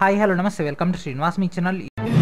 hi hello నమస్తే welcome to Srinivas మీ channel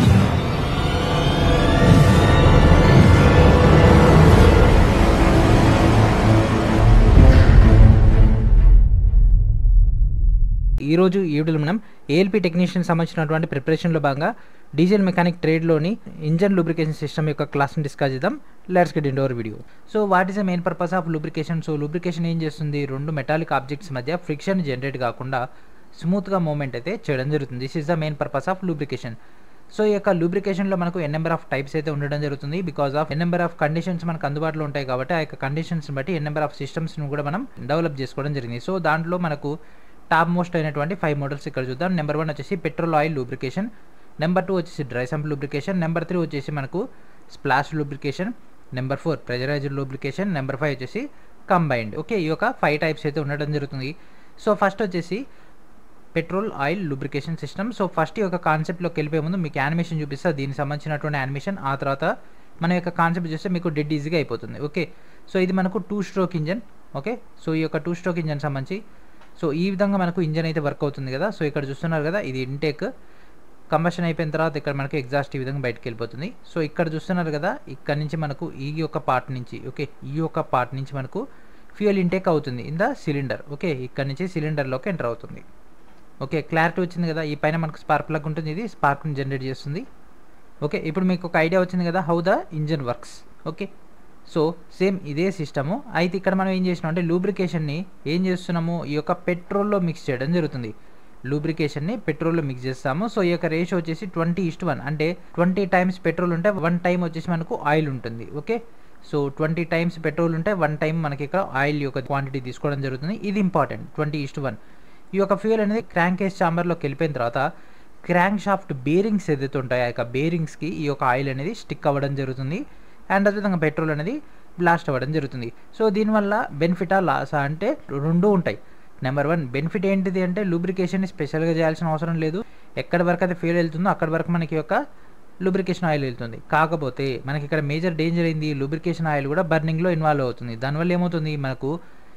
ఈరోజు ఈ వీడియోలో మనం ఏఎల్పి టెక్నీషియన్ సంబంధించినటువంటి ప్రిపరేషన్లో భాగంగా డీజిల్ మెకానిక్ ట్రేడ్లోని ఇంజన్ లూబ్రికేషన్ సిస్టమ్ యొక్క క్లాస్ని డిస్కస్ చేద్దాం let's get into video so what is the main purpose of lubrication so lubrication ఏం చేస్తుంది రెండు మెటాలిక్ ఆబ్జెక్ట్స్ మధ్య ఫ్రిక్షన్ జనరేట్ కాకుండా స్మూత్గా మూమెంట్ అయితే చేయడం జరుగుతుంది this is the main purpose of lubrication so ఈ యొక్క లూబ్రికేషన్లో మనకు ఎన్ నెంబర్ ఆఫ్ టైప్స్ అయితే ఉండడం జరుగుతుంది because of N number of conditions మనకు అందుబాటులో ఉంటాయి కాబట్టి ఆ యొక్క కండిషన్స్ బట్టి ఎన్ నెంబర్ ఆఫ్ సిస్టమ్స్ను కూడా మనం డెవలప్ చేసుకోవడం జరిగింది సో దాంట్లో మనకు టాప్ మోస్ట్ అయినటువంటి ఫైవ్ మోడల్స్ ఇక్కడ చూద్దాం నెంబర్ వన్ వచ్చేసి petrol oil lubrication number two వచ్చేసి dry sump lubrication number three వచ్చేసి మనకు splash lubrication number four pressurised lubrication number five వచ్చేసి కంబైన్డ్ ఓకే ఈ యొక్క ఫైవ్ టైప్స్ అయితే ఉండడం జరుగుతుంది సో ఫస్ట్ వచ్చేసి petrol oil lubrication system so first ఈ యొక్క కాన్సెప్ట్లోకి వెళ్ళిపోయే ముందు మీకు యానిమేషన్ చూపిస్తా దీనికి సంబంధించినటువంటి యానిమేషన్ ఆ తర్వాత మన యొక్క కాన్సెప్ట్ చూస్తే మీకు డెడ్ ఈజీగా అయిపోతుంది ఓకే సో ఇది మనకు two stroke engine okay so ఈ యొక్క టూ స్ట్రోక్ ఇంజన్ సంబంధించి సో ఈ విధంగా మనకు ఇంజన్ అయితే వర్క్ అవుతుంది కదా సో ఇక్కడ చూస్తున్నారు కదా ఇది ఇంటేక్ కంబషన్ అయిపోయిన తర్వాత ఇక్కడ మనకు ఎగ్జాస్ట్ ఈ విధంగా బయటకు వెళ్ళిపోతుంది సో ఇక్కడ చూస్తున్నారు కదా ఇక్కడ నుంచి మనకు ఈ యొక్క పార్ట్ నుంచి ఓకే ఈ యొక్క పార్ట్ నుంచి మనకు ఫ్యూయల్ ఇంటేక్ అవుతుంది ఇన్ ద సిలిండర్ ఓకే ఇక్కడ నుంచి సిలిండర్లోకి ఎంటర్ అవుతుంది ఓకే క్లారిటీ వచ్చింది కదా ఈ పైన మనకు స్పార్క్ ప్లగ్ ఉంటుంది ఇది స్పార్క్ని జనరేట్ చేస్తుంది ఓకే ఇప్పుడు మీకు ఒక ఐడియా వచ్చింది కదా how the engine works okay so same ఇదే సిస్టము అయితే ఇక్కడ మనం ఏం చేసినాం అంటే లూబ్రికేషన్ని ఏం చేస్తున్నాము ఈ యొక్క పెట్రోల్లో మిక్స్ చేయడం జరుగుతుంది లూబ్రికేషన్ని పెట్రోల్లో మిక్స్ చేస్తాము సో ఈ యొక్క రేషియో వచ్చేసి ట్వంటీ ఇస్ట్ వన్ అంటే ట్వంటీ టైమ్స్ పెట్రోల్ ఉంటే వన్ టైం వచ్చేసి మనకు ఆయిల్ ఉంటుంది okay so twenty times petrol ఉంటే వన్ టైం మనకి ఇక్కడ ఆయిల్ యొక్క క్వాంటిటీ తీసుకోవడం జరుగుతుంది ఇది ఇంపార్టెంట్ ట్వంటీ ఇస్ట్ వన్ ఈ యొక్క ఫ్యూయల్ అనేది క్రాంకేజ్ చాంబర్లోకి వెళ్ళిపోయిన తర్వాత క్రాంక్ షాఫ్ట్ బేరింగ్స్ ఏదైతే ఉంటాయో ఆ యొక్క బేరింగ్స్కి ఈ యొక్క ఆయిల్ అనేది స్టిక్ అవ్వడం జరుగుతుంది అండ్ అదేవిధంగా పెట్రోల్ అనేది బ్లాస్ట్ అవ్వడం జరుగుతుంది సో దీనివల్ల బెనిఫిటా లాసా అంటే రెండు ఉంటాయి నెంబర్ వన్ బెనిఫిట్ ఏంటిది అంటే లూబ్రికేషన్ స్పెషల్గా చేయాల్సిన అవసరం లేదు ఎక్కడి వరకు అయితే ఫ్యూల్ వెళ్తుందో అక్కడి వరకు మనకి యొక్క లూబ్రికేషన్ ఆయిల్ వెళ్తుంది కాకపోతే మనకి ఇక్కడ మేజర్ డేంజర్ అయింది లూబ్రికేషన్ ఆయిల్ కూడా బర్నింగ్లో ఇన్వాల్వ్ అవుతుంది దానివల్ల ఏమవుతుంది మనకు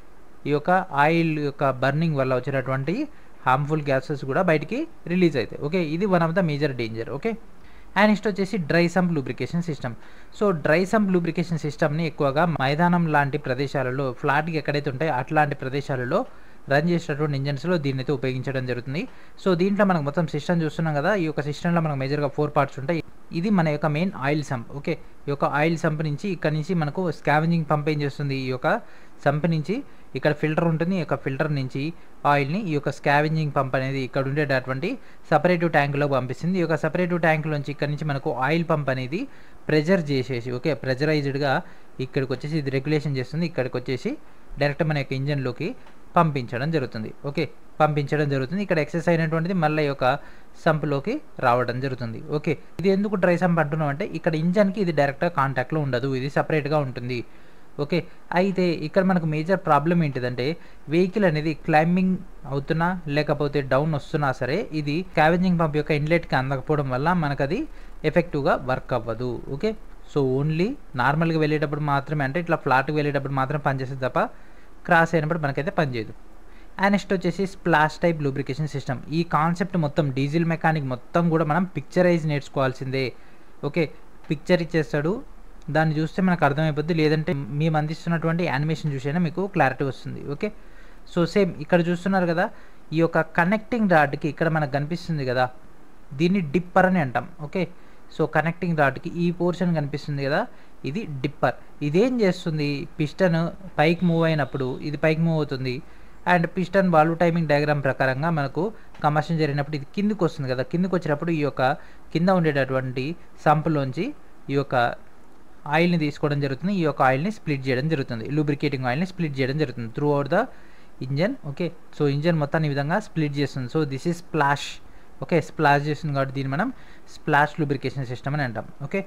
ఈ యొక్క ఆయిల్ యొక్క బర్నింగ్ వల్ల వచ్చేటటువంటి హార్మ్ఫుల్ గ్యాసెస్ కూడా బయటికి రిలీజ్ అవుతాయి ఓకే ఇది one of the major danger okay and next వచ్చేసి dry sump lubrication system so dry sump lubrication సిస్టమ్ని ఎక్కువగా మైదానం లాంటి ప్రదేశాలలో ఫ్లాట్కి ఎక్కడైతే ఉంటాయో అట్లాంటి ప్రదేశాలలో రన్ చేసేటటువంటి ఇంజన్స్లో దీన్ని అయితే ఉపయోగించడం జరుగుతుంది సో దీంట్లో మనకు మొత్తం సిస్టమ్ చూస్తున్నాం కదా ఈ యొక్క సిస్టంలో మనకు మేజర్గా ఫోర్ పార్ట్స్ ఉంటాయి ఇది మన యొక్క మెయిన్ ఆయిల్ సంప్ ఓకే ఈ యొక్క ఆయిల్ సంప్ నుంచి ఇక్కడ నుంచి మనకు స్కావెంజింగ్ పంప్ ఏం చేస్తుంది ఈ యొక్క సంప్ నుంచి ఇక్కడ ఫిల్టర్ ఉంటుంది ఈ యొక్క ఫిల్టర్ నుంచి ఆయిల్ని ఈ యొక్క స్కావెంజింగ్ పంప్ అనేది ఇక్కడ ఉండేటటువంటి సపరేటివ్ ట్యాంకులో పంపిస్తుంది ఈ యొక్క సపరేటివ్ ట్యాంకులోంచి ఇక్కడ నుంచి మనకు ఆయిల్ పంప్ అనేది ప్రెజర్ చేసేసి ఓకే ప్రెజరైజ్డ్గా ఇక్కడికి వచ్చేసి ఇది రెగ్యులేషన్ చేస్తుంది ఇక్కడికి వచ్చేసి డైరెక్ట్ మన యొక్క ఇంజన్లోకి పంపించడం జరుగుతుంది ఓకే పంపించడం జరుగుతుంది ఇక్కడ ఎక్సెస్ అయినటువంటిది మళ్ళీ ఈ యొక్క సంప్లోకి రావడం జరుగుతుంది ఓకే ఇది ఎందుకు డ్రై సంప్ అంటున్నాం అంటే ఇక్కడ ఇంజన్కి ఇది డైరెక్ట్గా కాంటాక్ట్లో ఉండదు ఇది సపరేట్గా ఉంటుంది ఓకే అయితే ఇక్కడ మనకు మేజర్ ప్రాబ్లం ఏంటిదంటే వెహికల్ అనేది క్లైంబింగ్ అవుతున్నా లేకపోతే డౌన్ వస్తున్నా సరే ఇది క్యావెంజింగ్ పంప్ యొక్క ఇన్లెట్కి అందకపోవడం వల్ల మనకు అది ఎఫెక్టివ్గా వర్క్ అవ్వదు ఓకే సో ఓన్లీ నార్మల్గా వెళ్ళేటప్పుడు మాత్రమే అంటే ఇట్లా ఫ్లాట్కి వెళ్ళేటప్పుడు మాత్రం పనిచేస్తుంది తప్ప క్రాస్ అయినప్పుడు మనకైతే పనిచేయదు అండ్ నెక్స్ట్ వచ్చేసి స్ప్లాష్ టైప్ లూబ్రికేషన్ సిస్టమ్ ఈ కాన్సెప్ట్ మొత్తం డీజిల్ మెకానిక్ మొత్తం కూడా మనం పిక్చరైజ్ నేర్చుకోవాల్సిందే ఓకే పిక్చర్ ఇచ్చేస్తాడు దాన్ని చూస్తే మనకు అర్థమైపోద్ది లేదంటే మేము అందిస్తున్నటువంటి యానిమేషన్ చూసైనా మీకు క్లారిటీ వస్తుంది ఓకే సో సేమ్ ఇక్కడ చూస్తున్నారు కదా ఈ యొక్క కనెక్టింగ్ రాడ్కి ఇక్కడ మనకు కనిపిస్తుంది కదా దీన్ని డిప్పర్ అని అంటాం ఓకే సో కనెక్టింగ్ రాడ్కి ఈ పోర్షన్ కనిపిస్తుంది కదా ఇది డిప్పర్ ఇదేం చేస్తుంది పిస్టన్ పైకి మూవ్ అయినప్పుడు ఇది పైకి మూవ్ అవుతుంది and piston valve timing diagram ప్రకారంగా మనకు కమర్షన్ జరిగినప్పుడు ఇది కిందికి వస్తుంది కదా కిందికి వచ్చినప్పుడు ఈ యొక్క కింద ఉండేటటువంటి సంపులోంచి ఈ యొక్క ఆయిల్ని తీసుకోవడం జరుగుతుంది ఈ యొక్క ఆయిల్ని స్ప్లిట్ చేయడం జరుగుతుంది లూబ్రికేటింగ్ ఆయిల్ని స్ప్లిట్ చేయడం జరుగుతుంది through out the engine okay so engine మొత్తాన్ని ఈ విధంగా స్ప్లిట్ చేస్తుంది so this is splash okay splash చేస్తుంది కాబట్టి దీన్ని మనం స్ప్లాష్ లూబ్రికేషన్ సిస్టమ్ అని అంటాం ఓకే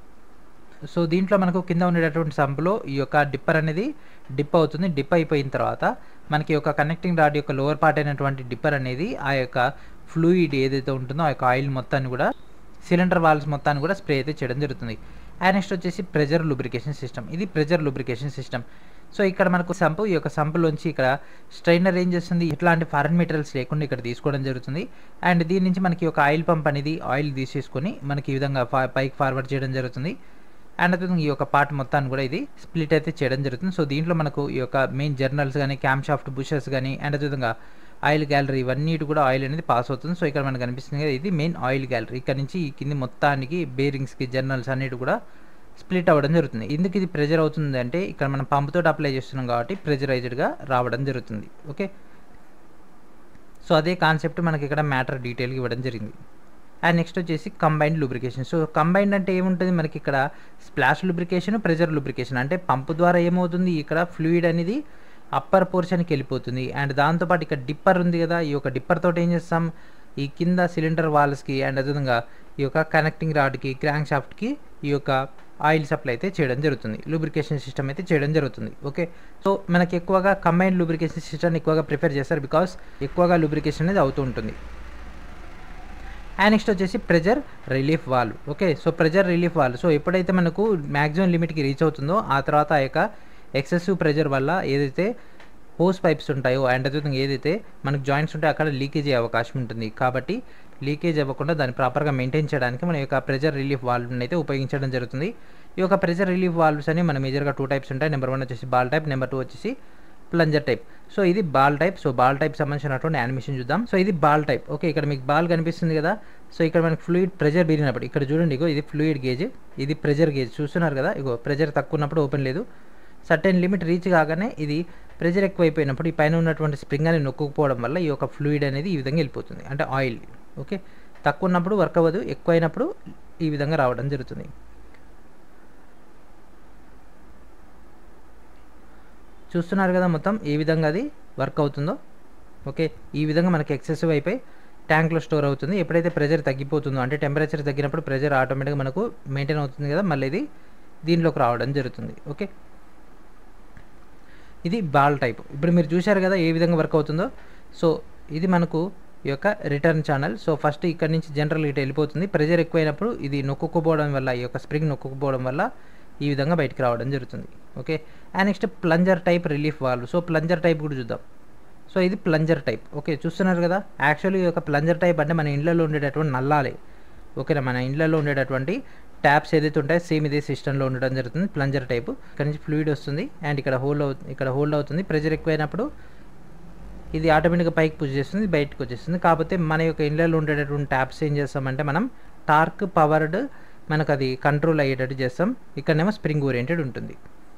సో దీంట్లో మనకు కింద ఉండేటటువంటి సంపులో ఈ యొక్క డిప్పర్ అనేది డిప్ అవుతుంది డిప్ అయిపోయిన తర్వాత మనకి యొక్క కనెక్టింగ్ రాడ్ యొక్క లోవర్ పార్ట్ అయినటువంటి డిప్పర్ అనేది ఆ యొక్క ఫ్లూయిడ్ ఏదైతే ఉంటుందో ఆ యొక్క ఆయిల్ మొత్తాన్ని కూడా సిలిండర్ వాల్స్ మొత్తాన్ని కూడా స్ప్రే అయితే చేయడం జరుగుతుంది అండ్ నెక్స్ట్ వచ్చేసి ప్రెజర్ లూబ్రికేషన్ సిస్టమ్ ఇది ప్రెజర్ లూబ్రికేషన్ సిస్టమ్ సో ఇక్కడ మనకు సంపు ఈ యొక్క సంపులోంచి ఇక్కడ స్ట్రైనర్ ఏం చేస్తుంది ఇట్లాంటి ఫారెన్ మెటీరియల్స్ లేకుండా ఇక్కడ తీసుకోవడం జరుగుతుంది అండ్ దీని నుంచి మనకి ఒక ఆయిల్ పంప్ అనేది ఆయిల్ తీసేసుకొని మనకి ఈ విధంగా ఫా పైకి ఫార్వర్డ్ చేయడం జరుగుతుంది అండ్ అదే ఈ యొక్క పార్ట్ మొత్తాన్ని కూడా ఇది స్ప్లిట్ అయితే చేయడం జరుగుతుంది సో దీంట్లో మనకు ఈ యొక్క మెయిన్ జర్నల్స్ కానీ క్యామ్ షాఫ్ట్ బుషెస్ కానీ అండ్ అదేవిధంగా ఆయిల్ గ్యాలరీ ఇవన్నీ కూడా ఆయిల్ అనేది పాస్ అవుతుంది సో ఇక్కడ మనకు కనిపిస్తుంది కదా ఇది మెయిన్ ఆయిల్ గ్యాలరీ ఇక్కడ నుంచి ఈ కింది మొత్తానికి బేరింగ్స్కి జర్నల్స్ అన్నిటి కూడా స్ప్లిట్ అవ్వడం జరుగుతుంది ఎందుకు ఇది ప్రెజర్ అవుతుంది అంటే ఇక్కడ మనం పంపుతో అప్లై చేస్తున్నాం కాబట్టి ప్రెజరైజ్డ్గా రావడం జరుగుతుంది ఓకే సో అదే కాన్సెప్ట్ మనకి ఇక్కడ మ్యాటర్ డీటెయిల్గా ఇవ్వడం జరిగింది అండ్ నెక్స్ట్ వచ్చేసి కంబైన్డ్ లూబ్రికేషన్ సో కంబైన్డ్ అంటే ఏముంటుంది మనకి ఇక్కడ స్ప్లాష్ లూబ్రికేషన్ ప్రెజర్ లూబ్రికేషన్ అంటే పంపు ద్వారా ఏమవుతుంది ఇక్కడ ఫ్లూయిడ్ అనేది అప్పర్ పోర్షన్కి వెళ్ళిపోతుంది అండ్ దాంతోపాటు ఇక్కడ డిప్పర్ ఉంది కదా ఈ యొక్క డిప్పర్ తోటి ఏం చేస్తాం ఈ కింద సిలిండర్ వాల్స్కి అండ్ అదేవిధంగా ఈ యొక్క కనెక్టింగ్ రాడ్కి క్రాంక్ షాఫ్ట్కి ఈ యొక్క ఆయిల్ సప్లై అయితే చేయడం జరుగుతుంది లూబ్రికేషన్ సిస్టమ్ అయితే చేయడం జరుగుతుంది ఓకే సో మనకి ఎక్కువగా కంబైన్డ్ లూబ్రికేషన్ సిస్టమ్ ఎక్కువగా ప్రిఫర్ చేస్తారు బికాస్ ఎక్కువగా లూబ్రికేషన్ అనేది అవుతూ ఉంటుంది అండ్ నెక్స్ట్ వచ్చేసి pressure relief valve okay so pressure relief valve so ఎప్పుడైతే మనకు మ్యాక్సిమం లిమిట్కి రీచ్ అవుతుందో ఆ తర్వాత ఆ యొక్క ఎక్సెసివ్ ప్రెజర్ వల్ల ఏదైతే హోస్ పైప్స్ ఉంటాయో అండ్ అదేవిధంగా ఏదైతే మనకు జాయింట్స్ ఉంటాయో అక్కడ లీకేజ్ అయ్యే అవకాశం ఉంటుంది కాబట్టి లీకేజ్ అవ్వకుండా దాన్ని ప్రాపర్గా మెయింటైన్ చేయడానికి మన యొక్క ప్రెజర్ రిలీఫ్ వాల్వ్ని అయితే ఉపయోగించడం జరుగుతుంది ఈ యొక్క ప్రెజర్ రిలీఫ్ వాల్వ్స్ అని మన మేజర్గా టూ టైప్స్ ఉంటాయి నెంబర్ వన్ వచ్చేసి బాల్ టైప్ నెంబర్ టూ వచ్చేసి ప్లంజర్ టైప్ సో ఇది ball type so ball type సంబంధించినటువంటి యానిమేషన్ చూద్దాం సో ఇది బాల్ టైప్ ఓకే ఇక్కడ మీకు బాల్ కనిపిస్తుంది కదా సో ఇక్కడ మనకి ఫ్లూయిడ్ ప్రెజర్ పెరిగినప్పుడు ఇక్కడ చూడండి ఇగో ఇది ఫ్లూయిడ్ గేజ్ ఇది ప్రెజర్ గేజ్ చూస్తున్నారు కదా ఇగో ప్రెజర్ తక్కువ ఉన్నప్పుడు ఓపెన్ లేదు సర్టెన్ లిమిట్ రీచ్ కాగానే ఇది ప్రెజర్ ఎక్కువైపోయినప్పుడు ఈ పైన ఉన్నటువంటి స్ప్రింగ్ అనేది నొక్కుపోవడం వల్ల ఈ యొక్క ఫ్లూయిడ్ అనేది ఈ విధంగా వెళ్ళిపోతుంది అంటే ఆయిల్ ఓకే తక్కువ ఉన్నప్పుడు వర్క్ అవ్వదు ఎక్కువైనప్పుడు ఈ విధంగా రావడం జరుగుతుంది చూస్తున్నారు కదా మొత్తం ఏ విధంగా అది వర్క్ అవుతుందో ఓకే ఈ విధంగా మనకి ఎక్సెసివ్ అయిపోయి ట్యాంక్లో స్టోర్ అవుతుంది ఎప్పుడైతే ప్రెజర్ తగ్గిపోతుందో అంటే టెంపరేచర్ తగ్గినప్పుడు ప్రెజర్ ఆటోమేటిక్గా మనకు మెయింటైన్ అవుతుంది కదా మళ్ళీ ఇది దీనిలోకి రావడం జరుగుతుంది ఓకే ఇది బాల్ టైప్ ఇప్పుడు మీరు చూశారు కదా ఏ విధంగా వర్క్ అవుతుందో సో ఇది మనకు ఈ యొక్క రిటర్న్ ఛానల్ సో ఫస్ట్ ఇక్కడ నుంచి జనరల్ ఇటు వెళ్ళిపోతుంది ప్రెజర్ ఎక్కువైనప్పుడు ఇది నొక్కుకుపోవడం వల్ల ఈ యొక్క స్ప్రింగ్ నొక్కుకుపోవడం వల్ల ఈ విధంగా బయటికి రావడం జరుగుతుంది okay and next plunger type relief valve so plunger type కూడా చూద్దాం సో ఇది ప్లంజర్ టైప్ ఓకే చూస్తున్నారు కదా యాక్చువల్లీ ఈ యొక్క ప్లంజర్ టైప్ అంటే మన ఇండ్లలో ఉండేటటువంటి నల్లాలే ఓకేనా మన ఇండ్లలో ఉండేటటువంటి ట్యాప్స్ ఏదైతే ఉంటాయో సేమ్ ఇదే సిస్టంలో ఉండడం జరుగుతుంది ప్లంజర్ టైప్ ఇక్కడ నుంచి ఫ్లూయిడ్ వస్తుంది అండ్ ఇక్కడ హోల్డ్ అవుతుంది ఇక్కడ హోల్డ్ అవుతుంది ప్రెజర్ ఎక్కువైనప్పుడు ఇది ఆటోమేటిక్గా పైకి పుష్ చేస్తుంది బయటకు వచ్చేస్తుంది కాకపోతే మన యొక్క ఇండ్లలో ఉండేటటువంటి ట్యాప్స్ ఏం చేస్తామంటే మనం టార్క్ పవర్డ్ మనకు అది కంట్రోల్ అయ్యేటట్టు చేస్తాం ఇక్కడనేమో స్ప్రింగ్ ఓరియంటెడ్ ఉంటుంది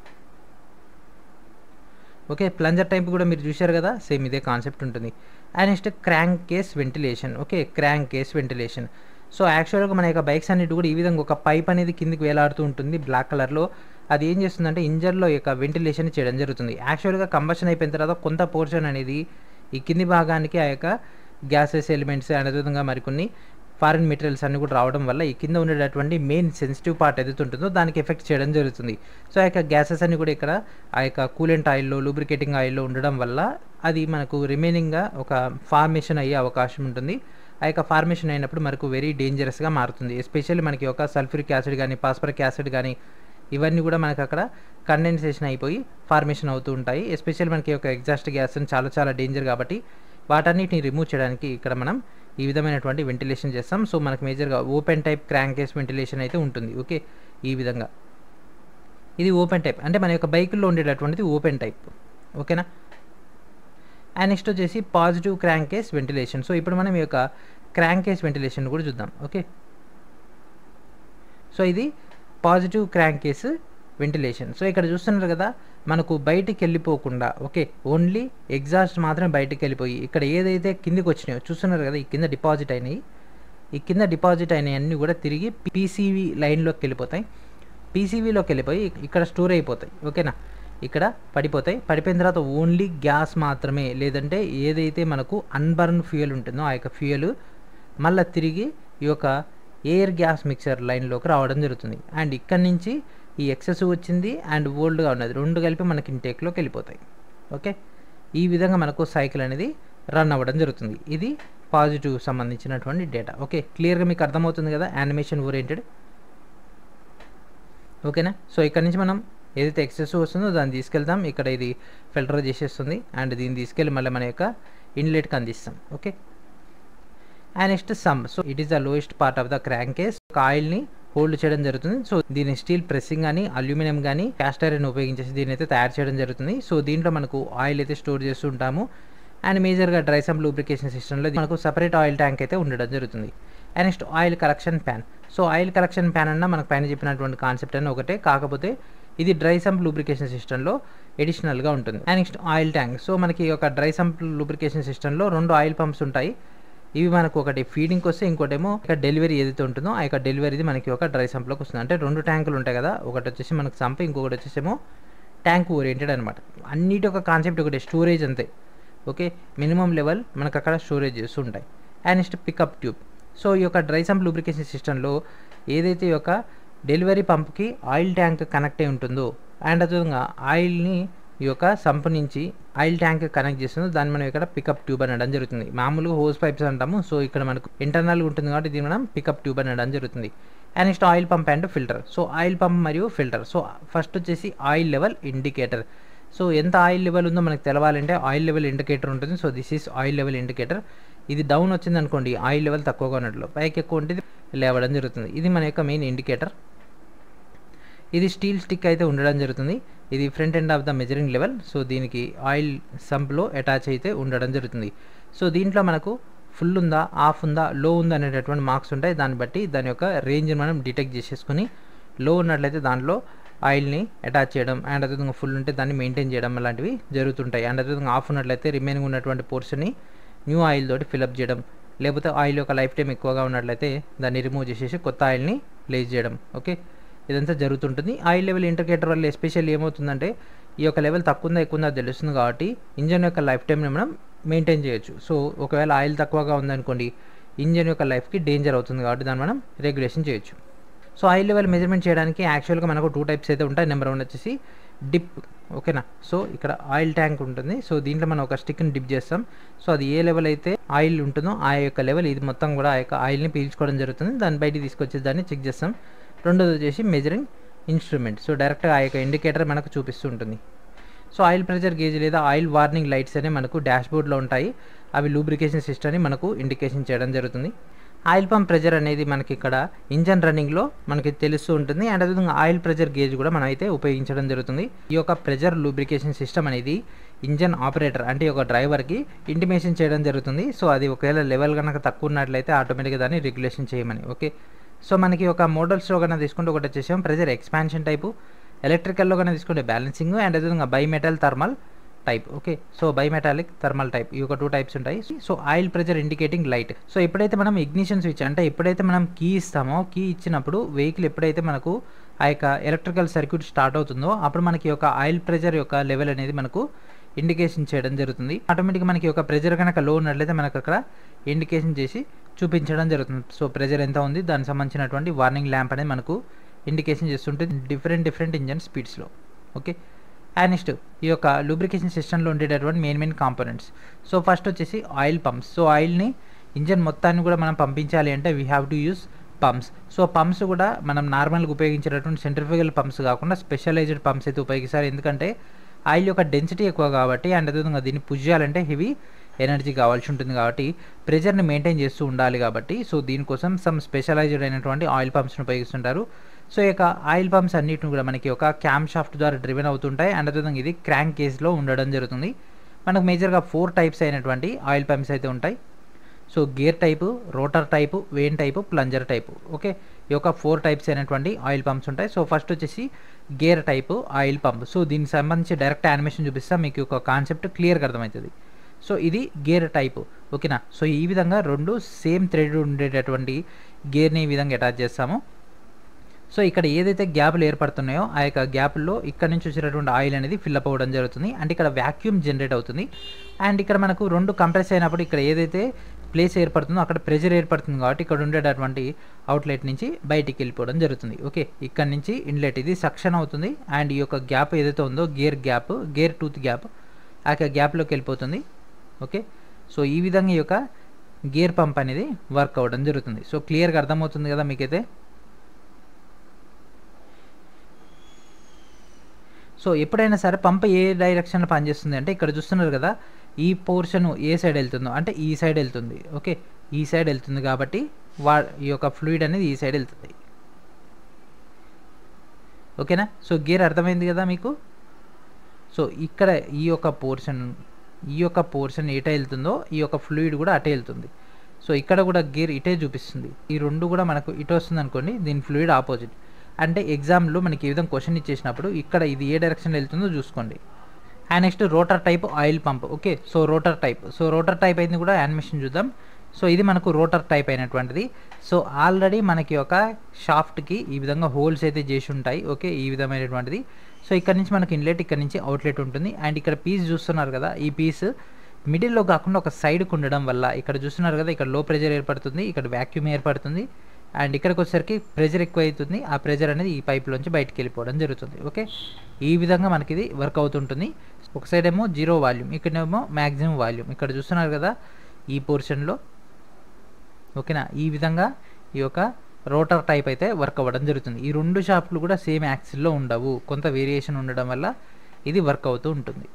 ఓకే ప్లంజర్ టైప్ కూడా మీరు చూశారు కదా సేమ్ ఇదే కాన్సెప్ట్ ఉంటుంది and next crank case ventilation okay crank case ventilation so యాక్చువల్గా మన యొక్క బైక్స్ అన్నిటి కూడా ఈ విధంగా ఒక పైప్ అనేది కిందికి వేలాడుతూ ఉంటుంది బ్లాక్ కలర్లో అది ఏం చేస్తుందంటే ఇంజన్లో యొక్క వెంటిలేషన్ చేయడం జరుగుతుంది యాక్చువల్గా కంబషన్ అయిపోయిన తర్వాత కొంత పోర్షన్ అనేది ఈ కింది భాగానికి ఆ యొక్క గ్యాసెస్ ఎలిమెంట్స్ అండ్ అదేవిధంగా మరికొన్ని ఫారిన్ మెటీరియల్స్ అన్ని కూడా రావడం వల్ల ఈ కింద ఉండేటటువంటి మెయిన్ సెన్సిటివ్ పార్ట్ ఏదైతే ఉంటుందో దానికి ఎఫెక్ట్ చేయడం జరుగుతుంది సో ఆ యొక్క గ్యాసెస్ అన్ని కూడా ఇక్కడ ఆ యొక్క కూలెంట్ ఆయిల్లో లూబ్రికేటింగ్ ఆయిల్లో ఉండడం వల్ల అది మనకు రిమైనింగ్గా ఒక ఫార్మేషన్ అయ్యే అవకాశం ఉంటుంది ఆ యొక్క ఫార్మేషన్ అయినప్పుడు మనకు వెరీ డేంజరస్గా మారుతుంది ఎస్పెషల్లీ మనకి ఒక సల్ఫ్యూరిక్ యాసిడ్ కానీ పాస్పరిక్ యాసిడ్ కానీ ఇవన్నీ కూడా మనకు అక్కడ కండెన్సేషన్ అయిపోయి ఫార్మేషన్ అవుతూ ఉంటాయి ఎస్పెషల్లీ మనకి ఒక ఎగ్జాస్ట్ గ్యాస్ చాలా చాలా డేంజర్ కాబట్టి వాటన్నిటిని రిమూవ్ చేయడానికి ఇక్కడ మనం ఈ విధమైనటువంటి వెంటిలేషన్ చేస్తాం సో మనకు మేజర్గా ఓపెన్ టైప్ క్రాంకేస్ వెంటిలేషన్ అయితే ఉంటుంది ఓకే ఈ విధంగా ఇది ఓపెన్ టైప్ అంటే మన యొక్క బైకుల్లో ఉండేటటువంటిది ఓపెన్ టైప్ ఓకేనా అండ్ నెక్స్ట్ వచ్చేసి పాజిటివ్ క్రాంకేస్ వెంటిలేషన్ సో ఇప్పుడు మనం ఈ యొక్క క్రాంకేస్ వెంటిలేషన్ కూడా చూద్దాం ఓకే సో ఇది పాజిటివ్ క్రాంకేస్ వెంటిలేషన్ సో ఇక్కడ చూస్తున్నారు కదా మనకు బయటికి వెళ్ళిపోకుండా ఓకే ఓన్లీ ఎగ్జాస్ట్ మాత్రమే బయటికి వెళ్ళిపోయి ఇక్కడ ఏదైతే కిందికి వచ్చినాయో చూస్తున్నారు కదా ఈ కింద డిపాజిట్ అయినాయి ఈ కింద డిపాజిట్ అయినాయి అన్నీ కూడా తిరిగి పీసీవీ లైన్లోకి వెళ్ళిపోతాయి పీసీవీలోకి వెళ్ళిపోయి ఇక్కడ స్టోర్ అయిపోతాయి ఓకేనా ఇక్కడ పడిపోతాయి పడిపోయిన తర్వాత ఓన్లీ గ్యాస్ మాత్రమే లేదంటే ఏదైతే మనకు అన్బర్న్ ఫ్యూయల్ ఉంటుందో ఆ యొక్క ఫ్యూయల్ మళ్ళీ తిరిగి ఈ యొక్క ఎయిర్ గ్యాస్ మిక్సర్ లైన్లోకి రావడం జరుగుతుంది అండ్ ఇక్కడ నుంచి ఈ ఎక్సెసివ్ వచ్చింది అండ్ ఓల్డ్గా ఉన్నది రెండు కలిపి మనకి ఇంటేక్లోకి వెళ్ళిపోతాయి ఓకే ఈ విధంగా మనకు సైకిల్ అనేది రన్ అవ్వడం జరుగుతుంది ఇది పాజిటివ్ సంబంధించినటువంటి డేటా ఓకే క్లియర్గా మీకు అర్థమవుతుంది కదా యానిమేషన్ ఓరియంటెడ్ ఓకేనా సో ఇక్కడ నుంచి మనం ఏదైతే ఎక్సెస్ వస్తుందో దాన్ని తీసుకెళ్తాం ఇక్కడ ఇది ఫిల్టర్ చేసేస్తుంది అండ్ దీన్ని తీసుకెళ్ళి మళ్ళీ మన యొక్క ఇన్లెట్కి అందిస్తాం okay and next sump so it is the lowest part of the crank case ఆయిల్ని హోల్డ్ చేయడం జరుగుతుంది సో దీని స్టీల్ ప్రెస్సింగ్ కానీ అల్యూమినియం కానీ క్యాస్ట్ ఐరన్ ఉపయోగించేసి దీని అయితే తయారు చేయడం జరుగుతుంది సో దీంట్లో మనకు ఆయిల్ అయితే స్టోర్ చేస్తుంటాము అండ్ మేజర్గా డ్రై సమ్ లూబ్రికేషన్ సిస్టంలో మనకు సపరేట్ ఆయిల్ ట్యాంక్ అయితే ఉండడం జరుగుతుంది and next oil collection pan so oil collection pan అన్న మనకు పైన చెప్పినటువంటి కాన్సెప్ట్ అని ఒకటే కాకపోతే ఇది డ్రై సంప్ లూబ్రికేషన్ సిస్టంలో ఎడిషనల్గా ఉంటుంది and next oil tank so మనకి ఒక డ్రై సంప్ లూబ్రికేషన్ సిస్టంలో రెండు ఆయిల్ పంప్స్ ఉంటాయి ఇవి మనకు ఒకటి ఫీడింగ్కి వస్తే ఇంకోటేమో ఇక డెలివరీ ఏదైతే ఉంటుందో ఆ యొక్క డెలివరీది మనకి ఒక డ్రై సంప్లోకి వస్తుంది అంటే రెండు ట్యాంకులు ఉంటాయి కదా ఒకటి వచ్చేసి మనకు సంప్ ఇంకొకటి వచ్చేసేమో ట్యాంక్ ఓరియంటెడ్ అనమాట అన్నిటి ఒక కాన్సెప్ట్ ఒకటి స్టోరేజ్ అంతే ఓకే మినిమం లెవెల్ మనకు అక్కడ స్టోరేజ్ చేస్తూ ఉంటాయి and next pickup tube so ఈ యొక్క డ్రై సంప్ లూబ్రికేషన్ సిస్టంలో ఏదైతే ఈ యొక్క డెలివరీ పంప్కి ఆయిల్ ట్యాంక్ కనెక్ట్ అయి ఉంటుందో అండ్ అదేవిధంగా ఆయిల్ని ఈ యొక్క సంప్ నుంచి ఆయిల్ ట్యాంక్ కనెక్ట్ చేస్తుందో దాన్ని మనం ఇక్కడ పికప్ ట్యూబ్ అనడం జరుగుతుంది మామూలుగా హోస్ పైప్స్ అంటాము సో ఇక్కడ మనకు ఇంటర్నల్గా ఉంటుంది కాబట్టి దీన్ని మనం పికప్ ట్యూబ్ అనడం జరుగుతుంది and next oil pump and filter so oil pump మరియు ఫిల్టర్ సో ఫస్ట్ వచ్చేసి ఆయిల్ లెవెల్ ఇండికేటర్ సో ఎంత ఆయిల్ లెవెల్ ఉందో మనకు తెలవాలంటే ఆయిల్ లెవెల్ ఇండికేటర్ ఉంటుంది so this is oil level indicator ఇది డౌన్ వచ్చింది అనుకోండి ఆయిల్ లెవెల్ తక్కువగా ఉన్నట్లు పైకి ఎక్కువ ఉంటే లేవడం జరుగుతుంది ఇది మన యొక్క మెయిన్ ఇండికేటర్ ఇది స్టీల్ స్టిక్ అయితే ఉండడం జరుగుతుంది ఇది front end of the measuring level so దీనికి ఆయిల్ సంప్లో అటాచ్ అయితే ఉండడం జరుగుతుంది సో దీంట్లో మనకు ఫుల్ ఉందా ఆఫ్ ఉందా లో ఉందా అనేటటువంటి మార్క్స్ ఉంటాయి దాన్ని బట్టి దాని యొక్క రేంజ్ని మనం డిటెక్ట్ చేసేసుకుని లో ఉన్నట్లయితే దాంట్లో ఆయిల్ని అటాచ్ చేయడం అండ్ అదేవిధంగా ఫుల్ ఉంటే దాన్ని మెయింటైన్ చేయడం అలాంటివి జరుగుతుంటాయి అండ్ అదేవిధంగా ఆఫ్ ఉన్నట్లయితే రిమైనింగ్ ఉన్నటువంటి పోర్షన్ని న్యూ ఆయిల్ తోటి ఫిలప్ చేయడం లేకపోతే ఆయిల్ యొక్క లైఫ్ టైం ఎక్కువగా ఉన్నట్లయితే దాన్ని రిమూవ్ చేసేసి కొత్త ఆయిల్ని ప్లేస్ చేయడం ఓకే ఇదంతా జరుగుతుంటుంది ఆయిల్ లెవెల్ ఇండికేటర్ వల్ల ఎస్పెషల్ ఏమవుతుందంటే ఈ యొక్క లెవెల్ తక్కువ ఉందా ఎక్కువ ఉందా తెలుస్తుంది కాబట్టి ఇంజన్ యొక్క లైఫ్ టైంని మనం మెయింటైన్ చేయొచ్చు సో ఒకవేళ ఆయిల్ తక్కువగా ఉందనుకోండి ఇంజన్ యొక్క లైఫ్కి డేంజర్ అవుతుంది కాబట్టి దాన్ని మనం రెగ్యులేషన్ చేయొచ్చు సో ఆయిల్ లెవెల్ మెజర్మెంట్ చేయడానికి యాక్చువల్గా మనకు టూ టైప్స్ అయితే ఉంటాయి నెంబర్ వన్ వచ్చేసి డిప్ ఓకేనా సో ఇక్కడ ఆయిల్ ట్యాంక్ ఉంటుంది సో దీంట్లో మనం ఒక స్టిక్ని డిప్ చేస్తాం సో అది ఏ లెవెల్ అయితే ఆయిల్ ఉంటుందో ఆ యొక్క లెవెల్ ఇది మొత్తం కూడా ఆ యొక్క ఆయిల్ని పీల్చుకోవడం జరుగుతుంది దాన్ని బయటికి తీసుకొచ్చి దాన్ని చెక్ చేస్తాం రెండోది వచ్చేసి మెజరింగ్ ఇన్స్ట్రుమెంట్ సో డైరెక్ట్గా ఆ యొక్క ఇండికేటర్ మనకు చూపిస్తూ ఉంటుంది సో ఆయిల్ ప్రెషర్ గేజ్ లేదా ఆయిల్ వార్నింగ్ లైట్స్ అనేవి మనకు డాష్ బోర్డ్లో ఉంటాయి అవి లూబ్రికేషన్ సిస్టమ్ని మనకు ఇండికేషన్ చేయడం జరుగుతుంది ఆయిల్ పంప్ ప్రెజర్ అనేది మనకి ఇక్కడ ఇంజన్ రన్నింగ్లో మనకి తెలుస్తూ ఉంటుంది అండ్ అదేవిధంగా ఆయిల్ ప్రెజర్ గేజ్ కూడా మనం అయితే ఉపయోగించడం జరుగుతుంది ఈ యొక్క ప్రెజర్ లూబ్రికేషన్ సిస్టమ్ అనేది ఇంజన్ ఆపరేటర్ అంటే ఒక డ్రైవర్కి ఇంటిమేషన్ చేయడం జరుగుతుంది సో అది ఒకవేళ లెవెల్ కనుక తక్కువ ఉన్నట్లయితే ఆటోమేటిక్గా దాన్ని రెగ్యులేషన్ చేయమని ఓకే సో మనకి ఒక మోడల్స్లో కన్నా తీసుకుంటే ఒకటి వచ్చేసాం ప్రెజర్ ఎక్స్పాన్షన్ టైపు ఎలక్ట్రికల్లో కన్నా తీసుకుంటే బ్యాలెన్సింగ్ అండ్ అదేవిధంగా bimetal thermal type okay so bimetallic thermal type ఈ ఒక టూ టైప్స్ ఉంటాయి so oil pressure indicating light so ఎప్పుడైతే మనం ఇగ్నిషన్ స్విచ్ అంటే ఎప్పుడైతే మనం కీ ఇస్తామో కీ ఇచ్చినప్పుడు వెహికల్ ఎప్పుడైతే మనకు ఆ యొక్క ఎలక్ట్రికల్ సర్క్యూట్ స్టార్ట్ అవుతుందో అప్పుడు మనకి యొక్క ఆయిల్ ప్రెజర్ యొక్క లెవెల్ అనేది మనకు ఇండికేషన్ చేయడం జరుగుతుంది ఆటోమేటిక్గా మనకి ఒక ప్రెజర్ కనుక లో ఉన్నట్లయితే మనకు అక్కడ ఇండికేషన్ చేసి చూపించడం జరుగుతుంది సో ప్రెజర్ ఎంత ఉంది దానికి సంబంధించినటువంటి వార్నింగ్ ల్యాంప్ అనేది మనకు ఇండికేషన్ చేస్తుంటుంది డిఫరెంట్ డిఫరెంట్ ఇంజన్ స్పీడ్స్లో ఓకే అండ్ నెక్స్ట్ ఈ యొక్క లూబ్రికేషన్ సిస్టంలో ఉండేటటువంటి main main components so first వచ్చేసి ఆయిల్ పంప్స్ సో ఆయిల్ని ఇంజన్ మొత్తాన్ని కూడా మనం పంపించాలి అంటే we have to use pumps so pumps కూడా మనం నార్మల్గా ఉపయోగించేటటువంటి సెంట్రిఫికల్ పంప్స్ కాకుండా స్పెషలైజ్డ్ పంప్స్ అయితే ఉపయోగిస్తారు ఎందుకంటే ఆయిల్ యొక్క డెన్సిటీ ఎక్కువ కాబట్టి అండ్ అదేవిధంగా దీన్ని పుష్ చేయాలంటే హెవీ ఎనర్జీ కావాల్సి ఉంటుంది కాబట్టి ప్రెజర్ని మెయింటైన్ చేస్తూ ఉండాలి కాబట్టి సో దీనికోసం సమ్ స్పెషలైజ్డ్ అయినటువంటి ఆయిల్ పంప్స్ని ఉపయోగిస్తుంటారు సో ఈ యొక్క ఆయిల్ పంప్స్ అన్నిటిని కూడా మనకి ఒక క్యామ్ షాఫ్ట్ ద్వారా డ్రివెన్ అవుతుంటాయి అండ్ అదేవిధంగా ఇది క్రాంక్ కేస్లో ఉండడం జరుగుతుంది మనకు మేజర్గా ఫోర్ టైప్స్ అయినటువంటి ఆయిల్ పంప్స్ అయితే ఉంటాయి so gear type rotor type vane type plunger type okay ఈ యొక్క ఫోర్ టైప్స్ అయినటువంటి ఆయిల్ పంప్స్ ఉంటాయి సో ఫస్ట్ వచ్చేసి gear type oil pump so దీనికి సంబంధించి డైరెక్ట్ యానిమేషన్ చూపిస్తా మీకు ఒక కాన్సెప్ట్ క్లియర్గా అర్థమవుతుంది సో ఇది గేర్ టైపు ఓకేనా సో ఈ విధంగా రెండు సేమ్ థ్రెడ్ ఉండేటటువంటి గేర్ని ఈ విధంగా అటాచ్ చేస్తాము సో ఇక్కడ ఏదైతే గ్యాప్లు ఏర్పడుతున్నాయో ఆ యొక్క గ్యాప్లో ఇక్కడ నుంచి వచ్చేటటువంటి ఆయిల్ అనేది ఫిల్అప్ అవ్వడం జరుగుతుంది అండ్ ఇక్కడ వ్యాక్యూమ్ జనరేట్ అవుతుంది అండ్ ఇక్కడ మనకు రెండు కంప్రెస్ అయినప్పుడు ఇక్కడ ఏదైతే ప్లేస్ ఏర్పడుతుందో అక్కడ ప్రెజర్ ఏర్పడుతుంది కాబట్టి ఇక్కడ ఉండేటటువంటి అవుట్లెట్ నుంచి బయటికి వెళ్ళిపోవడం జరుగుతుంది ఓకే ఇక్కడ నుంచి ఇన్లెట్ ఇది సక్షన్ అవుతుంది అండ్ ఈ యొక్క గ్యాప్ ఏదైతే ఉందో gear gap gear tooth gap ఆ యొక్క గ్యాప్లోకి వెళ్ళిపోతుంది ఓకే సో ఈ విధంగా ఈ యొక్క గేర్ పంప్ అనేది వర్క్ అవ్వడం జరుగుతుంది సో క్లియర్గా అర్థమవుతుంది కదా మీకైతే సో ఎప్పుడైనా సరే పంప్ ఏ డైరెక్షన్లో పనిచేస్తుంది అంటే ఇక్కడ చూస్తున్నారు కదా ఈ పోర్షన్ ఏ సైడ్ వెళ్తుందో అంటే ఈ సైడ్ వెళ్తుంది ఓకే ఈ సైడ్ వెళ్తుంది కాబట్టి వా ఈ యొక్క ఫ్లూయిడ్ అనేది ఈ సైడ్ వెళ్తుంది ఓకేనా సో గేర్ అర్థమైంది కదా మీకు సో ఇక్కడ ఈ యొక్క పోర్షన్ ఈ యొక్క పోర్షన్ ఎట వెళ్తుందో ఈ యొక్క ఫ్లూయిడ్ కూడా అటే వెళ్తుంది సో ఇక్కడ కూడా గేర్ ఇటే చూపిస్తుంది ఈ రెండు కూడా మనకు ఇటు వస్తుంది అనుకోండి దీని ఫ్లూయిడ్ ఆపోజిట్ అంటే ఎగ్జామ్లో మనకి ఈ విధంగా క్వశ్చన్ ఇచ్చేసినప్పుడు ఇక్కడ ఇది ఏ డైరెక్షన్లో వెళ్తుందో చూసుకోండి and next rotor type oil pump okay so rotor type so rotor type అయింది కూడా యానిమేషన్ చూద్దాం సో ఇది మనకు రోటర్ టైప్ అయినటువంటిది సో ఆల్రెడీ మనకి ఒక షాఫ్ట్కి ఈ విధంగా హోల్స్ అయితే చేసి ఉంటాయి ఓకే ఈ విధమైనటువంటిది సో ఇక్కడ నుంచి మనకి ఇన్లెట్ ఇక్కడ నుంచి అవుట్లెట్ ఉంటుంది అండ్ ఇక్కడ పీస్ చూస్తున్నారు కదా ఈ పీస్ మిడిల్లో కాకుండా ఒక సైడ్కి ఉండడం వల్ల ఇక్కడ చూస్తున్నారు కదా ఇక్కడ లో ప్రెజర్ ఏర్పడుతుంది ఇక్కడ వ్యాక్యూమ్ ఏర్పడుతుంది అండ్ ఇక్కడికి వచ్చేసరికి ప్రెజర్ ఎక్కువ అవుతుంది ఆ ప్రెజర్ అనేది ఈ పైప్లోంచి బయటికి వెళ్ళిపోవడం జరుగుతుంది ఓకే ఈ విధంగా మనకి ఇది వర్క్ అవుతుంటుంది ఒక సైడ్ ఏమో జీరో వాల్యూమ్ ఇక్కడేమో మ్యాక్సిమం వాల్యూమ్ ఇక్కడ చూస్తున్నారు కదా ఈ పోర్షన్లో ఓకేనా ఈ విధంగా ఈ యొక్క రోటర్ టైప్ అయితే వర్క్ అవ్వడం జరుగుతుంది ఈ రెండు షాప్లు కూడా సేమ్ యాక్సిల్లో ఉండవు కొంత వేరియేషన్ ఉండడం వల్ల ఇది వర్క్ అవుతూ ఉంటుంది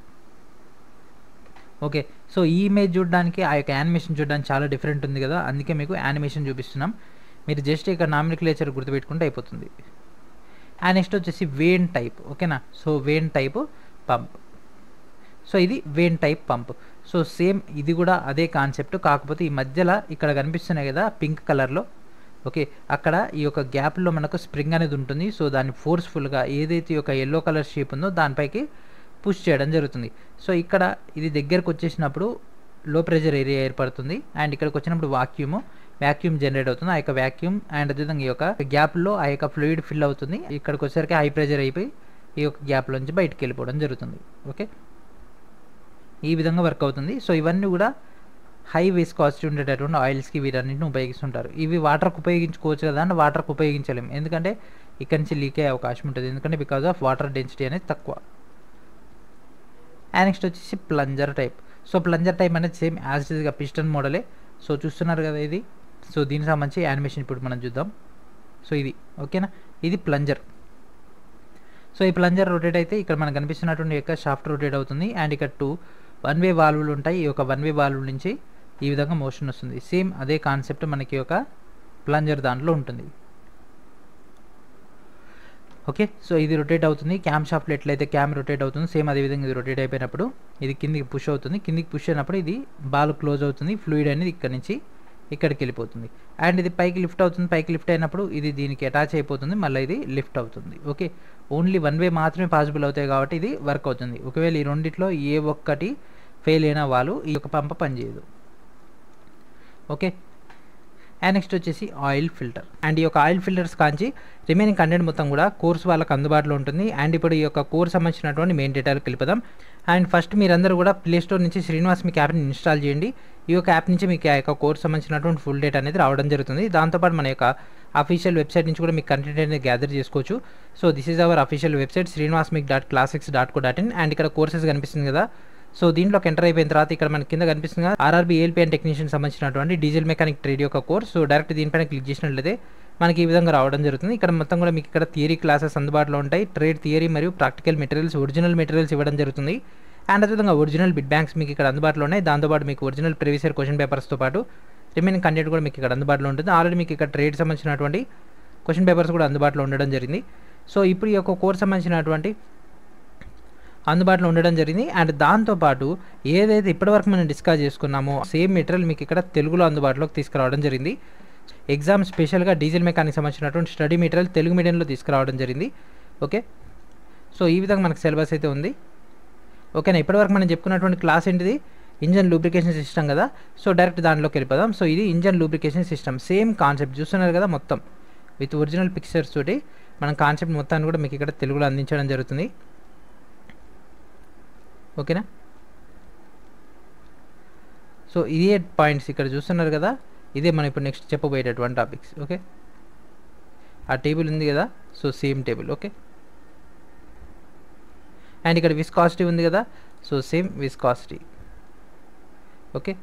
ఓకే సో ఈ ఇమేజ్ చూడడానికి ఆ యొక్క యానిమేషన్ చూడడానికి చాలా డిఫరెంట్ ఉంది కదా అందుకే మీకు యానిమేషన్ చూపిస్తున్నాం మీరు జస్ట్ ఇక్కడ నామినిక్లేచర్ గుర్తుపెట్టుకుంటే అయిపోతుంది అండ్ నెక్స్ట్ వచ్చేసి వేన్ టైప్ ఓకేనా so vane type pump so ఇది vane type pump so same ఇది కూడా అదే కాన్సెప్ట్ కాకపోతే ఈ మధ్యలో ఇక్కడ కనిపిస్తున్నాయి కదా పింక్ కలర్లో ఓకే అక్కడ ఈ యొక్క గ్యాప్లో మనకు స్ప్రింగ్ అనేది ఉంటుంది సో దాన్ని ఫోర్స్ఫుల్గా ఏదైతే ఈ యొక్క ఎల్లో కలర్ షేప్ ఉందో దానిపైకి పుష్ చేయడం జరుగుతుంది సో ఇక్కడ ఇది దగ్గరకు వచ్చేసినప్పుడు లో ప్రెషర్ ఏరియా ఏర్పడుతుంది అండ్ ఇక్కడికి వచ్చినప్పుడు వాక్యూమ్ వ్యాక్యూమ్ జనరేట్ అవుతుంది ఆ యొక్క వ్యాక్యూమ్ అండ్ అదేవిధంగా ఈ యొక్క గ్యాప్లో ఆ యొక్క ఫ్లూయిడ్ ఫిల్ అవుతుంది ఇక్కడికి వచ్చేసరికి హై ప్రెషర్ అయిపోయి ఈ యొక్క గ్యాప్లోంచి బయటికి వెళ్ళిపోవడం జరుగుతుంది ఓకే ఈ విధంగా వర్క్ అవుతుంది సో ఇవన్నీ కూడా హై విస్కాసిటీ ఉండేటటువంటి ఆయిల్స్కి వీటన్నింటిని ఉపయోగిస్తుంటారు ఇవి వాటర్కి ఉపయోగించుకోవచ్చు కదా అంటే వాటర్కి ఉపయోగించలేము ఎందుకంటే ఇక్కడ నుంచి లీక్ అయ్యే అవకాశం ఉంటుంది ఎందుకంటే బికాజ్ ఆఫ్ వాటర్ డెన్సిటీ అనేది తక్కువ అండ్ నెక్స్ట్ వచ్చేసి plunger type so plunger type అనేది సేమ్ యాజ్ ఇస్గా పిస్టన్ మోడలే సో చూస్తున్నారు కదా ఇది సో దీనికి సంబంధించి యానిమేషన్ ఇప్పుడు మనం చూద్దాం సో ఇది ఓకేనా ఇది ప్లంజర్ సో ఈ ప్లంజర్ రొటేట్ అయితే ఇక్కడ మనకు కనిపిస్తున్నటువంటి యొక్క షాఫ్ట్ రొటేట్ అవుతుంది అండ్ ఇక్కడ టూ వన్ వే వాల్వులు ఉంటాయి ఈ యొక్క వన్ వే వాల్వ్ నుంచి ఈ విధంగా మోషన్ వస్తుంది సేమ్ అదే కాన్సెప్ట్ మనకి ఒక ప్లంజర్ దాంట్లో ఉంటుంది ఓకే సో ఇది రొటేట్ అవుతుంది క్యామ్ షాఫ్ట్లో ఎట్లయితే క్యామ్ రొటేట్ అవుతుంది సేమ్ అదే విధంగా ఇది రొటేట్ అయిపోయినప్పుడు ఇది కిందికి పుష్ అవుతుంది కిందికి పుష్ అయినప్పుడు ఇది బాల్ క్లోజ్ అవుతుంది ఫ్లూయిడ్ అనేది ఇక్కడ నుంచి ఇక్కడికి వెళ్ళిపోతుంది అండ్ ఇది పైకి లిఫ్ట్ అవుతుంది పైకి లిఫ్ట్ అయినప్పుడు ఇది దీనికి అటాచ్ అయిపోతుంది మళ్ళీ ఇది లిఫ్ట్ అవుతుంది ఓకే ఓన్లీ వన్ వే మాత్రమే పాసిబుల్ అవుతాయి కాబట్టి ఇది వర్క్ అవుతుంది ఒకవేళ ఈ రెండిట్లో ఏ ఒక్కటి ఫెయిల్ అయిన వాళ్ళు ఈ యొక్క పంప పనిచేయదు ఓకే అండ్ నెక్స్ట్ వచ్చేసి ఆయిల్ ఫిల్టర్ అండ్ ఈ యొక్క ఆయిల్ ఫిల్టర్స్ కాంచి రిమైనింగ్ కంటెంట్ మొత్తం కూడా కోర్స్ వాళ్ళకి అందుబాటులో ఉంటుంది అండ్ ఇప్పుడు ఈ యొక్క కోర్స్ సంబంధించినటువంటి మెయిన్ డేటాలకు వెళ్ళిపోదాం అండ్ ఫస్ట్ మీరందరూ కూడా ప్లే స్టోర్ నుంచి శ్రీనివాస్ మీకు యాప్ని ఇన్స్టాల్ చేయండి ఈ యొక్క యాప్ నుంచి మీకు ఆ యొక్క కోర్స్ సంబంధించినటువంటి ఫుల్ డేటా అనేది రావడం జరుగుతుంది దాంతోపాటు మన యొక్క అఫీషియల్ వెబ్సైట్ నుంచి కూడా మీకు కంటెంట్ అనేది గ్యాదర్ చేసుకోవచ్చు so this is our official website Srinivas మీకు dot classics dot co dot in and ఇక్కడ కోర్సెస్ కనిపిస్తుంది కదా సో దీంట్లోకి ఎంటర్ అయిపోయిన తర్వాత ఇక్కడ మన కింద కనిపిస్తుంది ఆర్ఆర్బీ ఏఎల్పీ అండ్ టెక్నీషియన్ సంబంధించినటువంటి డీజిల్ మెకానిక్ ట్రేడ్ యొక్క కోర్స్ సో డైరెక్ట్ దీనిపైన క్లిక్ చేసినట్లయితే మనకి ఈ విధంగా రావడం జరుగుతుంది ఇక్కడ మొత్తం కూడా మీకు ఇక్కడ థియరీ క్లాసెస్ అందుబాటులో ఉంటాయి ట్రేడ్ థియరీ మరియు ప్రాక్టికల్ మెటీరియల్స్ ఒరిజినల్ మెటీరియల్స్ ఇవ్వడం జరుగుతుంది అండ్ అదేవిధంగా ఒరిజినల్ బిడ్ బ్యాంక్స్ మీకు ఇక్కడ అందుబాటులో ఉన్నాయి దాంతోపాటు మీకు ఒరిజినల్ ప్రీవియస్ ఇయర్ క్వశ్చన్ పేపర్స్తో పాటు రిమైనింగ్ కంటెంట్ కూడా మీకు ఇక్కడ అందుబాటులో ఉంటుంది ఆల్రెడీ మీకు ఇక్కడ ట్రేడ్ సంబంధించినటువంటి క్వశ్చన్ పేపర్స్ కూడా అందుబాటులో ఉండడం జరిగింది సో ఇప్పుడు ఈ యొక్క కోర్స్ సంబంధించినటువంటి అందుబాటులో ఉండడం జరిగింది అండ్ దాంతోపాటు ఏదైతే ఇప్పటివరకు మనం డిస్కస్ చేసుకున్నామో సేమ్ మెటీరియల్ మీకు ఇక్కడ తెలుగులో అందుబాటులోకి తీసుకురావడం జరిగింది ఎగ్జామ్ స్పెషల్గా డీజిల్ మెకానిక్ సంబంధించినటువంటి స్టడీ మెటీరియల్ తెలుగు మీడియంలో తీసుకురావడం జరిగింది ఓకే సో ఈ విధంగా మనకు సిలబస్ అయితే ఉంది ఓకేనా ఇప్పటివరకు మనం చెప్పుకున్నటువంటి క్లాస్ ఏంటిది ఇంజన్ లూబ్రికేషన్ సిస్టమ్ కదా సో డైరెక్ట్ దాంట్లోకి వెళ్ళిపోదాం సో ఇది engine lubrication system same concept చూస్తున్నారు కదా మొత్తం విత్ ఒరిజినల్ పిక్చర్స్ తోటి మనం కాన్సెప్ట్ మొత్తాన్ని కూడా మీకు ఇక్కడ తెలుగులో అందించడం జరుగుతుంది ఓకేనా సో ఇదే పాయింట్స్ ఇక్కడ చూస్తున్నారు కదా ఇదే మనం ఇప్పుడు నెక్స్ట్ చెప్పబోయేటటువంటి టాపిక్స్ ఓకే ఆ టేబుల్ ఉంది కదా so same table okay and ఇక్కడ విస్కాసిటీ ఉంది కదా so same viscosity okay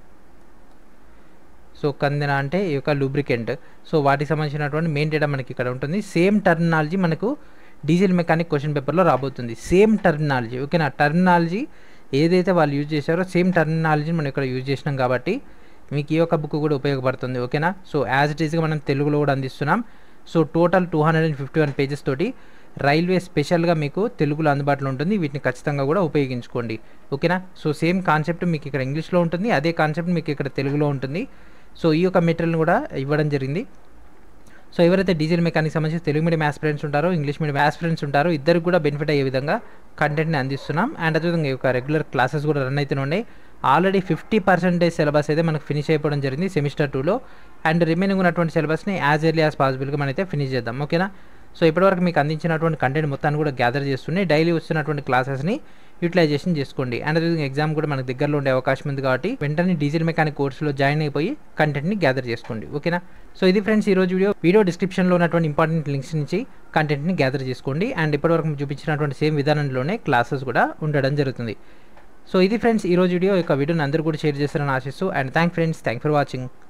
so కందెన అంటే ఈ యొక్క లూబ్రికెంట్ సో వాటికి సంబంధించినటువంటి మెయిన్ డేటా మనకి ఇక్కడ ఉంటుంది సేమ్ టర్మినాలజీ మనకు డీజిల్ మెకానిక్ క్వశ్చన్ పేపర్లో రాబోతుంది సేమ్ టర్మినాలజీ ఓకేనా టర్మినాలజీ ఏదైతే వాళ్ళు యూజ్ చేశారో సేమ్ టర్మినాలజీని మనం ఇక్కడ యూజ్ చేసినాం కాబట్టి మీకు ఈ యొక్క బుక్ కూడా ఉపయోగపడుతుంది ఓకేనా సో యాజ్ ఇట్ ఈస్గా మనం తెలుగులో కూడా అందిస్తున్నాం so total two hundred and fifty one pages తోటి రైల్వే స్పెషల్గా మీకు తెలుగులో అందుబాటులో ఉంటుంది వీటిని ఖచ్చితంగా కూడా ఉపయోగించుకోండి ఓకేనా సో సేమ్ కాన్సెప్ట్ మీకు ఇక్కడ ఇంగ్లీష్లో ఉంటుంది అదే కాన్సెప్ట్ మీకు ఇక్కడ తెలుగులో ఉంటుంది సో ఈ యొక్క మెటీరియల్ కూడా ఇవ్వడం జరిగింది సో ఎవరైతే డీజిల్ మెకానిక్ సంబంధించి తెలుగు మీడియం ఆస్పిరెంట్స్ ఉంటారో ఇంగ్లీష్ మీడియం ఆస్పిరెంట్స్ ఉంటారో ఇద్దరికి కూడా బెనిఫిట్ అయ్యే విధంగా కంటెంట్ని అందిస్తున్నాం అండ్ అదేవిధంగా ఈ యొక్క రెగ్యులర్ క్లాసెస్ కూడా రన్ అవుతూనే ఉన్నాయి ఆల్రెడీ ఫిఫ్టీ పర్సెంటేజ్ సిలబస్ అయితే మనకు ఫినిష్ అయిపోవడం జరిగింది సెమిస్టర్ టూలో అండ్ రిమైనింగ్ ఉన్నటువంటి సిలబస్ని యాజ్ ఎర్లీ యాజ్ పాసిబుల్గా మనమైతే ఫినిష్ చేద్దాం ఓకేనా సో ఇప్పటివరకు మీకు అందించినటువంటి కంటెంట్ మొత్తాన్ని కూడా గ్యాదర్ చేస్తున్నాయి డైలీ వస్తున్నటువంటి క్లాసెస్ని యూటిలైజేషన్ చేసుకోండి అండ్ అదేవిధంగా ఎగ్జామ్ కూడా మనకు దగ్గరలో ఉండే అవకాశం ఉంది కాబట్టి వెంటనే డీజిల్ మెకానిక్ కోర్సులో జాయిన్ అయిపోయి కంటెంట్ని గ్యాదర్ చేసుకోండి ఓకేనా సో ఇది ఫ్రెండ్స్ ఈ రోజు వీడియో వీడియో డిస్క్రిప్షన్లో ఉన్నటువంటి ఇంపార్టెంట్ లింక్స్ నుంచి కంటెంట్ని గ్యాదర్ చేసుకోండి అండ్ ఇప్పటివరకు చూపించినటువంటి సేమ్ విధానంలోనే క్లాసెస్ కూడా ఉండడం జరుగుతుంది సో ఇది ఫ్రెండ్స్ ఈ రోజు వీడియో యొక్క వీడియోని అందరూ కూడా షేర్ చేస్తారని ఆశిస్తూ and thank friends thank for watching